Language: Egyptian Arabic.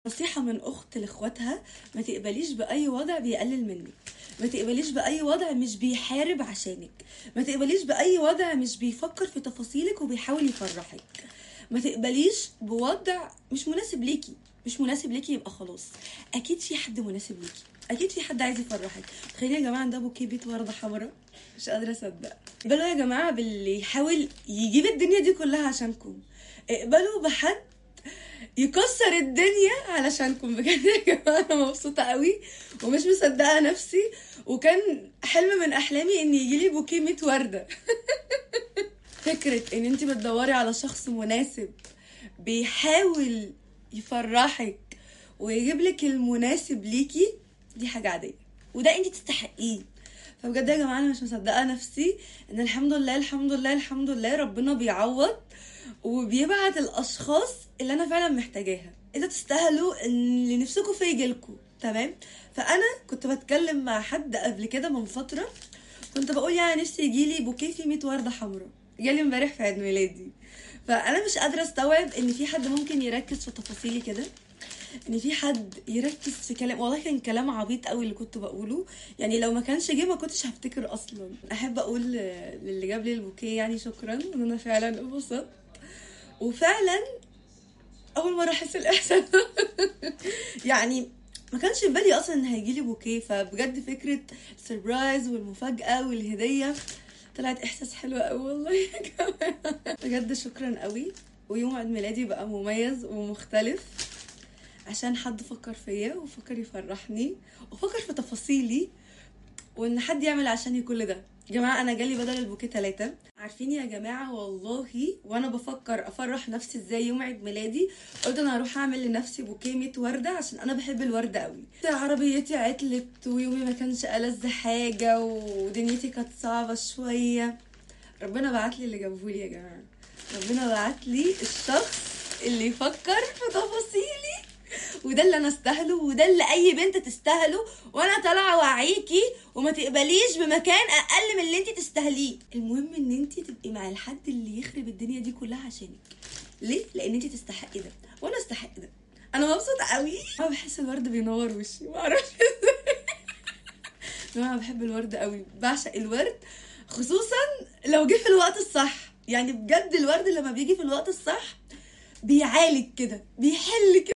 نصيحة من أخت لإخواتها ما تقبليش بأي وضع بيقلل منك ما تقبليش بأي وضع مش بيحارب عشانك ما تقبليش بأي وضع مش بيفكر في تفاصيلك وبيحاول يفرحك ما تقبليش بوضع مش مناسب ليكي مش مناسب ليكي يبقى خلاص أكيد في حد مناسب ليكي أكيد في حد عايز يفرحك تخيلي يا جماعة ده بوكيه بيت وردة حمراء مش قادرة أصدق اقبلوا يا جماعة باللي يحاول يجيب الدنيا دي كلها عشانكم اقبلوا بحد يكسر الدنيا علشانكم بجد يا جماعه انا مبسوطه قوي ومش مصدقه نفسي وكان حلم من احلامي ان يجيلي بوكيه 100 ورده فكره ان انت بتدوري على شخص مناسب بيحاول يفرحك ويجيب لك المناسب ليكي دي حاجه عاديه وده انت تستحقيه فبجد يا جماعه انا مش مصدقه نفسي ان الحمد لله الحمد لله الحمد لله ربنا بيعوض وبيبعت الاشخاص اللي انا فعلا محتاجاها اذا تستاهلوا اللي نفسكم فيه يجيلكوا تمام فانا كنت بتكلم مع حد قبل كده من فتره كنت بقول يعني نفسي يجيلي بوكيه فيه 100 ورده حمراء جالي امبارح في عيد ميلادي فانا مش قادره استوعب ان في حد ممكن يركز في تفاصيلي كده ان في حد يركز في كلام والله كان كلام عبيط قوي اللي كنت بقوله يعني لو ما كانش جه ما كنتش هفتكر اصلا احب اقول للي جاب لي البوكيه يعني شكرا ان انا فعلا انبسطت وفعلا اول مره احس الاحساس يعني ما كانش في بالي اصلا ان هيجيلي بوكيه فبجد فكره السربرايز والمفاجاه والهديه طلعت احساس حلو قوي والله يا جماعه بجد شكرا قوي ويوم عيد ميلادي بقى مميز ومختلف عشان حد فكر فيا وفكر يفرحني وفكر في تفاصيلي وان حد يعمل عشاني كل ده يا جماعه انا جالي بدل البوكيه ثلاثة عارفين يا جماعه والله وانا بفكر افرح نفسي ازاي يوم عيد ميلادي قلت انا هروح اعمل لنفسي بوكيه 100 ورده عشان انا بحب الورد قوي عربيتي عطلت ويومي ما كانش ألذ حاجه ودنيتي كانت صعبه شويه ربنا بعت لي اللي جابهولي يا جماعه ربنا بعت لي الشخص اللي يفكر في تفاصيلي وده اللي انا استاهله وده اللي اي بنت تستاهله وانا طالعه وعيكي وما تقبليش بمكان اقل من اللي انت تستاهليه المهم ان انت تبقي مع الحد اللي يخرب الدنيا دي كلها عشانك ليه لان انت تستحقي ده وانا استحق ده انا مبسوطه قوي انا بحس الورد بينور وشي ما اعرفش انا بحب الورد قوي بعشق الورد خصوصا لو جه في الوقت الصح يعني بجد الورد لما بيجي في الوقت الصح بيعالج كده بيحل كده